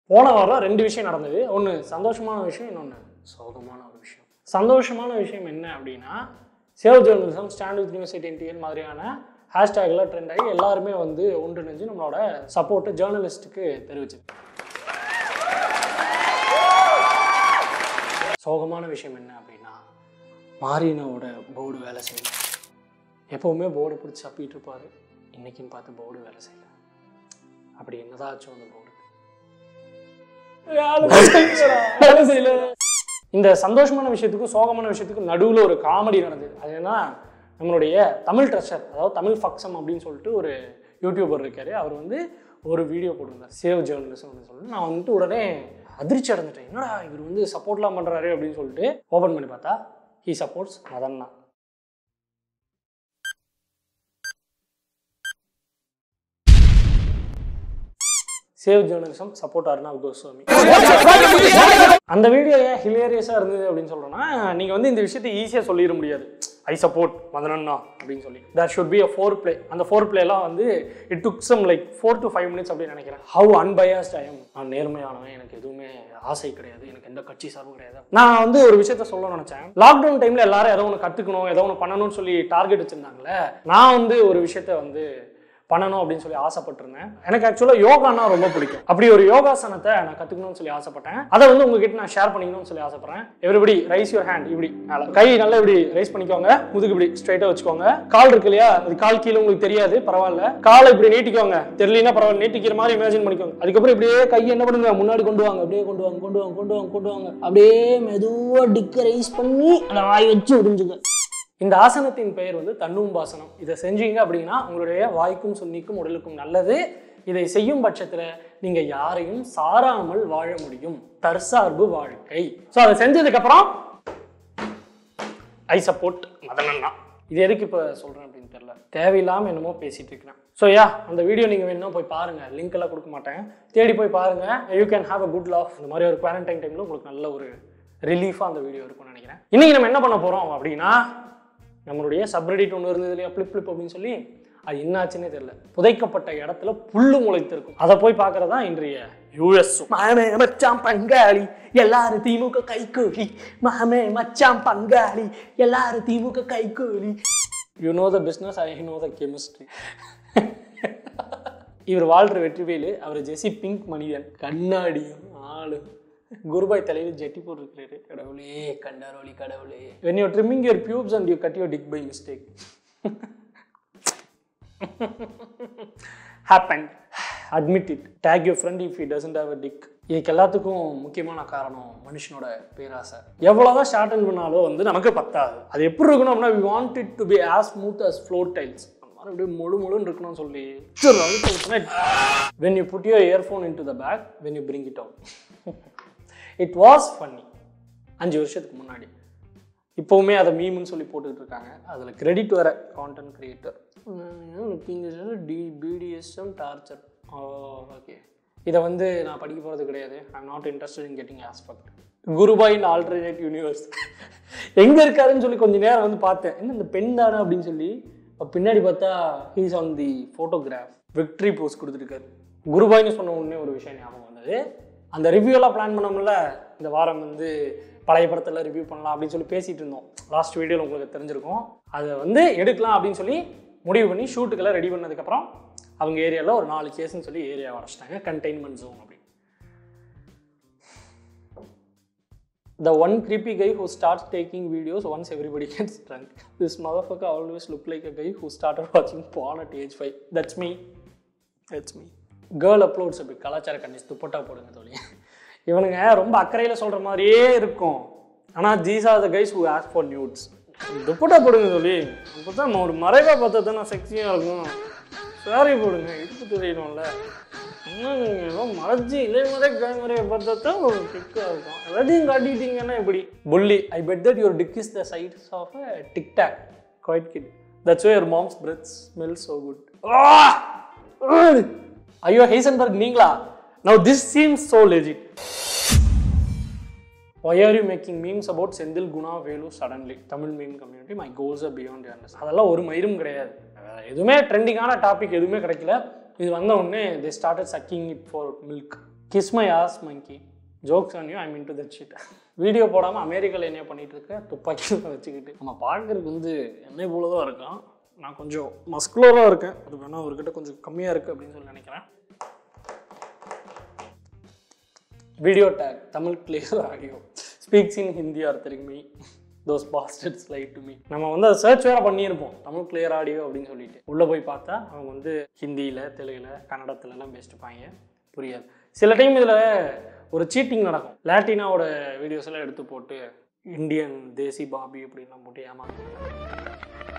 போன வாரம் ரெண்டு விஷயம் நடந்தது ஒன்று சந்தோஷமான விஷயம் இன்னொன்று சோகமான ஒரு விஷயம் சந்தோஷமான விஷயம் என்ன அப்படின்னா save journalism stand with news eight மாதிரியான ஹேஷ்டேக்லாம் ட்ரெண்ட் ஆகி எல்லாருமே வந்து ஒன்றிணைஞ்சு நம்மளோட சப்போர்ட்டை ஜேர்னலிஸ்ட்டுக்கு தெரிவிச்சது சோகமான விஷயம் என்ன அப்படின்னா மாரினாவோட போர்டு வேலை செய்யல எப்போவுமே போர்டை பிடிச்சி சப்பிட்டு இருப்பாரு இன்னைக்குன்னு பார்த்து போர்டு வேலை செய்யல அப்படி என்னதான் ஆச்சோ அந்த போர்டு வேலை செய்யல இந்த சந்தோஷமான விஷயத்துக்கும் சோகமான விஷயத்துக்கும் நடுவில் ஒரு காமெடி நடந்தது அது என்ன நம்மளுடைய தமிழ் ட்ரெஷர் அதாவது தமிழ் ஃபக்ஸம் அப்படின்னு சொல்லிட்டு ஒரு யூடியூபர் இருக்காரு அவர் வந்து ஒரு வீடியோ போட்டிருந்தார் சேவ் ஜேர்னலிசம் அப்படின்னு சொல்லிட்டு நான் வந்துட்டு உடனே அதிர்ச்சி அடைஞ்சிட்டேன் என்னடா இவர் வந்து சப்போர்ட்லாம் பண்ணுறாரு அப்படின்னு சொல்லிட்டு ஓப்பன் பண்ணி பார்த்தா ஹீ சப்போர்ட்ஸ் மதன்னா save journalism support Arnab Goswami அந்த வீடியோ ஏன் ஹிலேரியஸாக இருந்தது அப்படின்னு சொல்கிறேன்னா நீங்கள் வந்து இந்த விஷயத்தை ஈஸியாக சொல்லிட முடியாது ஐ சப்போர்ட் மதனண்ணா அப்படின்னு சொல்லி there should be a foreplay ப்ளே அந்த ஃபோர் பிளேலாம் வந்து it took some like four to five minutes அப்படின்னு நினைக்கிறேன் ஹவு அன்பயாஸ்ட் ஐஎம் நான் நேர்மையானவன் எனக்கு எதுவுமே ஆசை கிடையாது எனக்கு எந்த கட்சி சார்பும் கிடையாது நான் வந்து ஒரு விஷயத்த சொல்ல நினைச்சேன் லாக்டவுன் டைமில் எல்லாரும் ஏதோ ஒன்று கற்றுக்கணும் ஏதோ ஒன்று பண்ணணும்னு சொல்லி டார்கெட் வச்சுருந்தாங்களே நான் வந்து ஒரு விஷயத்த வந்து பண்ணணும் அப்படின்னு சொல்லி ஆசைப்பட்டிருந்தேன் எனக்கு ஆக்சுவலாக யோகானா ரொம்ப பிடிக்கும் அப்படி ஒரு யோகாசனத்தை நான் கற்றுக்கணும்னு சொல்லி ஆசைப்பட்டேன் அதை வந்து உங்ககிட்ட நான் ஷேர் பண்ணிக்கணும்னு சொல்லி ஆசைப்படுறேன் எவ்ரிபடி ரைஸ் யுவர் ஹேண்ட் இப்படி மேல. கை நல்லா இப்படி ரைஸ் பண்ணிக்கோங்க முதுகு இப்படி ஸ்ட்ரைட்டாக வச்சுக்கோங்க கால் இருக்கு இல்லையா அது கால் கீழே உங்களுக்கு தெரியாது பரவாயில்ல காலை இப்படி நீட்டிக்கோங்க தெரியலனா பரவாயில்ல நீட்டிக்கிற மாதிரி இமேஜின் பண்ணிக்கோங்க அதுக்கப்புறம் இப்படியே கையை என்ன பண்ணுங்க முன்னாடி கொண்டு வாங்க அப்படியே கொண்டு வாங்க கொண்டு வாங்க கொண்டு வாங்க கொண்டு வாங்க அப்படியே மெதுவாக டிக்க ரைஸ் பண்ணி அதை வாய் வச்சு உறிஞ்சுங்க இந்த ஆசனத்தின் பெயர் வந்து தன்னூம்பாசனம் இதை செஞ்சீங்க அப்படின்னா உங்களுடைய வாய்க்கும் சுன்னிக்கும் உடலுக்கும் நல்லது இதை செய்யும் பட்சத்தில் நீங்கள் யாரையும் சாராமல் வாழ முடியும் தற்சார்பு வாழ்க்கை ஸோ அதை செஞ்சதுக்கப்புறம் ஐ சப்போர்ட் மதனண்ணா இது எதுக்கு இப்போ சொல்கிறேன் அப்படின்னு தெரியல தேவையில்லாமல் என்னமோ பேசிட்டு இருக்கிறேன் ஸோ யா அந்த வீடியோ நீங்கள் வேணும்னா போய் பாருங்கள் லிங்க் எல்லாம் கொடுக்க மாட்டேன் தேடி போய் பாருங்கள் you can have a good laugh இந்த மாதிரி ஒரு குவாரண்டைன் டைமில் உங்களுக்கு நல்ல ஒரு ரிலீஃபாக அந்த வீடியோ இருக்கும்னு நினைக்கிறேன் இன்றைக்கி நம்ம என்ன பண்ண போகிறோம் அப்படின்னா நம்மளுடைய சப்ரெடிட் ஒன்று இருந்தது இல்லையா ஃப்ளிப் ஃப்ளிப் அப்படின்னு சொல்லி அது என்னாச்சுன்னே தெரியல புதைக்கப்பட்ட இடத்துல புல்லு முளைத்திருக்கும் அதை போய் பார்க்கறதா இன்றைய யூஎஸ் மாமே மச்சான் பங்காளி எல்லாரும் திமுக கைகூலி மாமே மச்சான் பங்காளி எல்லாரும் திமுக கைகூலி you know the business I know the chemistry இவர் வாழ்ற வெற்றிவேலு அவர் ஜெசி பிங்க் மனிதன் கண்ணாடியும் ஆளு குருபாய் தலையில் ஜெட்டி போட்டிருக்கிறாரு கடவுளே கண்டாரோலி கடவுளே when you're trimming your pubes and you cut your dick by mistake happened admit it tag your friend if he doesn't have a dick இதுக்கு எல்லாத்துக்கும் முக்கியமான காரணம் மனுஷனோட பேராசை எவ்வளோதான் ஷார்ட் அண்ட் பண்ணாலும் வந்து நமக்கு பத்தாது அது எப்படி இருக்கணும் அப்படின்னா we want it to be as smooth as floor tiles அந்த மாதிரி அப்படியே முழு முழுன்னு இருக்கணும்னு சொல்லி when you put your earphone in to the back when you bring it out it was funny அஞ்சு வருஷத்துக்கு முன்னாடி இப்போவுமே அதை மீம்னு சொல்லி போட்டுக்கிட்டு இருக்காங்க அதில் கிரெடிட் வர கான்டென்ட் கிரியேட்டர் டி பிடிஎஸ்எம் டார்ச்சர் ஓகே இதை வந்து நான் படிக்க போகிறது கிடையாது I am not interested in getting aspect Gurubhai in alternate universe எங்கே இருக்காருன்னு சொல்லி கொஞ்ச நேரம் வந்து பார்த்தேன் என்ன இந்த பெண் தானே அப்படின்னு சொல்லி அப்ப பின்னாடி பார்த்தா he's on the photograph victory pose கொடுத்துருக்காரு குருபாய்னு சொன்ன உடனே ஒரு விஷயம் ஞாபகம் வந்தது அந்த ரிவ்யூலாம் பிளான் பண்ணோம்ல இந்த வாரம் வந்து பழைய படத்தில் ரிவ்யூ பண்ணலாம் அப்படின்னு சொல்லி பேசிகிட்டு இருந்தோம் லாஸ்ட் வீடியோவில் உங்களுக்கு தெரிஞ்சிருக்கும் அதை வந்து எடுக்கலாம் அப்படின்னு சொல்லி முடிவு பண்ணி ஷூட்டுக்கெல்லாம் ரெடி பண்ணதுக்கப்புறம் அவங்க ஏரியாவில் ஒரு நாலு கேஸ்ன்னு சொல்லி ஏரியா அடைச்சிட்டாங்க கண்டெய்ன்மெண்ட் ஜோன் அப்படி The one creepy guy who starts taking videos once everybody gets drunk. This motherfucker always look like a guy who started watching porn at age 5. That's me. That's me. Girl uploads அப்படி கலாச்சார கண்டிச்சு துப்பட்டா போடுங்க தோழி இவனுங்க ரொம்ப அக்கறையில் சொல்கிற மாதிரியே இருக்கும் ஆனால் these are the guys who ask for nudes dupatta போடுங்க தோழி அப்போ தான் ஒரு மறைவாக பார்த்தா தான் நான் செக்ஸியாக இருக்கும் சாரி போடுங்க இடுப்பு தெரியணும்ல இன்னும் நீங்கள் ஏதோ மறைச்சி இலைமறை கைமறையை பார்த்தா தான் ஒரு கிக்காக இருக்கும் எல்லாத்தையும் காட்டிட்டீங்கன்னா எப்படி புள்ளி I bet that your dick is the sides of a TikTok quiet kid that's way your mom's breath smell so good ஐயோ ஹெய்சன்பர்க் நீங்களா now this seems so legit Why are you making memes about Senthil Guna Velu suddenly Tamil meme community my goals are beyond அண்டர்ஸ் அதெல்லாம் ஒரு மயிரும் கிடையாது வேற எதுவுமே ட்ரெண்டிங்கான டாபிக் எதுவுமே கிடைக்கல இது வந்த உடனே they started sucking it for milk kiss my ass monkey jokes on you I mean to that shit video போடாமல் அமெரிக்காவில் என்ன பண்ணிட்டு இருக்க துப்பாக்கி வச்சுக்கிட்டு நம்ம பார்க்கறதுக்கு வந்து என்னை போல தான் இருக்கான் நான் கொஞ்சம் மஸ்குலராக இருக்கேன் அது வேணால் அவர்கிட்ட கொஞ்சம் கம்மியாக இருக்குது அப்படின்னு சொல்லி நினைக்கிறேன் video take Tamil clear audio speaks in Hindi or திரும்பி those bastards lied to me நம்ம வந்து அதை சர்ச் வேறு பண்ணியிருப்போம் தமிழ் கிளியர் ஆடியோ அப்படின்னு சொல்லிட்டு உள்ளே போய் பார்த்தா அவங்க வந்து ஹிந்தியில் தெலுங்கில் கன்னடத்துலலாம் பேசிட்டுப்பாங்க புரியாது சில டைம் இதில் ஒரு சீட்டிங் நடக்கும் லாட்டினாவோட வீடியோஸ் எல்லாம் எடுத்து போட்டு இந்தியன் தேசி பாபி அப்படின்லாம் போட்டு ஏமாந்து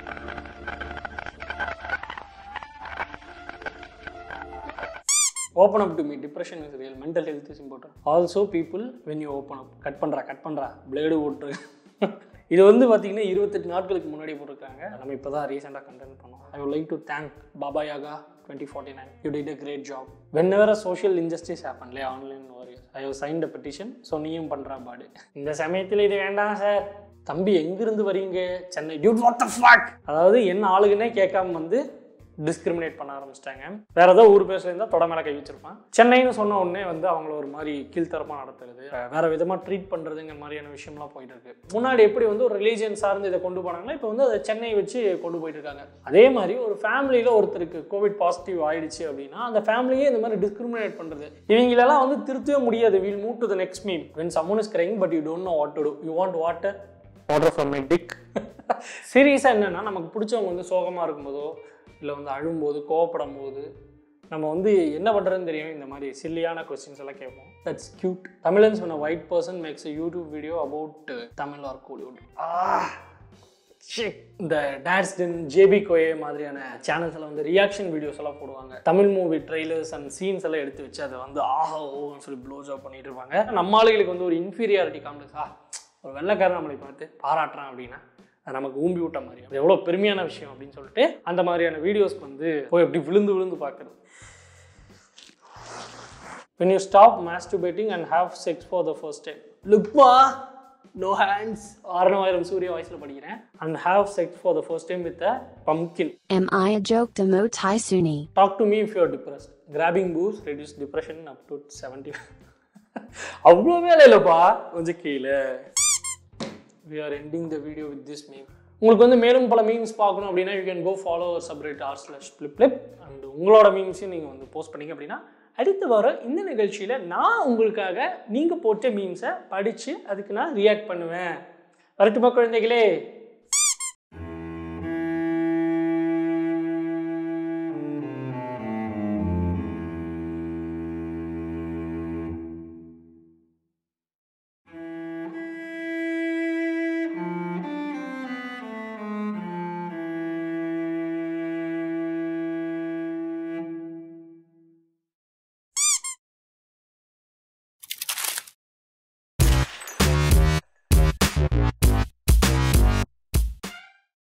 open up to me depression is real mental health is important also people when you open up cut பண்ணுறா கட் பண்ணுறா பிளேடு ஓட்டு இது வந்து பார்த்தீங்கன்னா இருபத்தெட்டு நாட்களுக்கு முன்னாடி போட்டிருக்காங்க நம்ம இப்போ தான் ரீசெண்டாக கண்டென்ட் பண்ணோம் I would like to thank Baba Yaga twenty forty nine you did a great job whenever a social injustice ஹேப்பன்லே online warriors I have signed a petition so நீயும் பண்ணுறா பாடு இந்த சமயத்தில் இது வேண்டாம் சார் தம்பி எங்கிருந்து வரீங்க Chennai dude what the fuck அதாவது என்ன ஆளுங்கன்னே கேட்காம வந்து டிஸ்கிரிமினேட் பண்ண ஆரம்பிச்சிட்டாங்க வேற ஏதோ ஊர் பேர் இருந்தால் தொட மேலே கை வச்சிருப்பான் சென்னைன்னு சொன்ன உடனே வந்து அவங்கள ஒரு மாதிரி கீழ்த்தரமாக நடத்துறது அஹ் வேற விதமாக ட்ரீட் பண்ணுறதுங்கிற மாதிரியான விஷயம்லாம் போயிட்டு இருக்கு முன்னாடி எப்படி வந்து ஒரு ரிலீஜியன் சார்ந்து இதை கொண்டு போனாங்களோ இப்போ வந்து அதை சென்னை வச்சு கொண்டு போயிட்டு இருக்காங்க அதே மாதிரி ஒரு ஃபேமிலியில் ஒருத்தருக்கு கோவிட் பாசிட்டிவ் ஆயிடுச்சு அப்படின்னா அந்த ஃபேமிலியே இந்த மாதிரி டிஸ்கிரிமினேட் பண்ணுறது இவங்களெல்லாம் வந்து திருத்தவே முடியாது will move to the next meme when someone is crying but you don't know what to do you want water water for my dick சீரியஸாக என்னென்னா நமக்கு பிடிச்சவங்க வந்து சோகமாக இருக்கும்போதோ இல்லை வந்து அழும்போது கோவப்படும் போது நம்ம வந்து என்ன பண்ணுறதுன்னு தெரியும் இந்த மாதிரி சில்லியான கொஸ்டின்ஸ் எல்லாம் கேட்போம் தட்ஸ் கியூட் தமிழன்ஸ் when a white person makes a YouTube video about Tamil or Kollywood இந்த டேட்ஸ் டென் ஜேபி கோயே மாதிரியான சேனல்ஸில் வந்து ரியாக்ஷன் வீடியோஸ் எல்லாம் போடுவாங்க Tamil movie trailers and scenes எல்லாம் எடுத்து வச்சு அதை வந்து ஆஹா ஓன்னு சொல்லி ப்ளோ ஜாப் பண்ணிட்டு இருப்பாங்க நம்ம ஆளுகளுக்கு வந்து ஒரு இன்ஃபீரியாரிட்டி காம்ப்ளெக்ஸ் ஆ ஒரு வெள்ளைக்காரன் நம்மளை பார்த்து பாராட்டுறான் அப்படின்னா அது நமக்கு ஊம்பி விட்ட மாதிரி அது எவ்வளோ பெருமையான விஷயம் அப்படின்னு சொல்லிட்டு அந்த மாதிரியான வீடியோஸ்க்கு வந்து போய் எப்படி விழுந்து விழுந்து பார்க்குறது when you stop masturbating and have sex for the first time லுக்மா நோ ஹேண்ட்ஸ் ஆரணமாயிரம் சூரிய வாய்ஸில் படிக்கிறேன் and have sex for the first time with a pumpkin Am I a joke to Mo Tai Suni? Talk to me if you're depressed grabbing booze reduce depression up to seventy அவ்வளோ வேலை இல்லைப்பா கொஞ்சம் கீழே we are ending the video with this meme உங்களுக்கு வந்து மேலும் பல memes பார்க்கணும் அப்படின்னா you can go follow subreddit r slash flip flip and உங்களோட மீம்ஸையும் நீங்கள் வந்து போஸ்ட் பண்ணீங்க அப்படின்னா அடுத்து வர இந்த நிகழ்ச்சியில் நான் உங்களுக்காக நீங்கள் போட்ட மீம்ஸை படித்து அதுக்கு நான் ரியாக்ட் பண்ணுவேன் வரட்டுமா குழந்தைகளே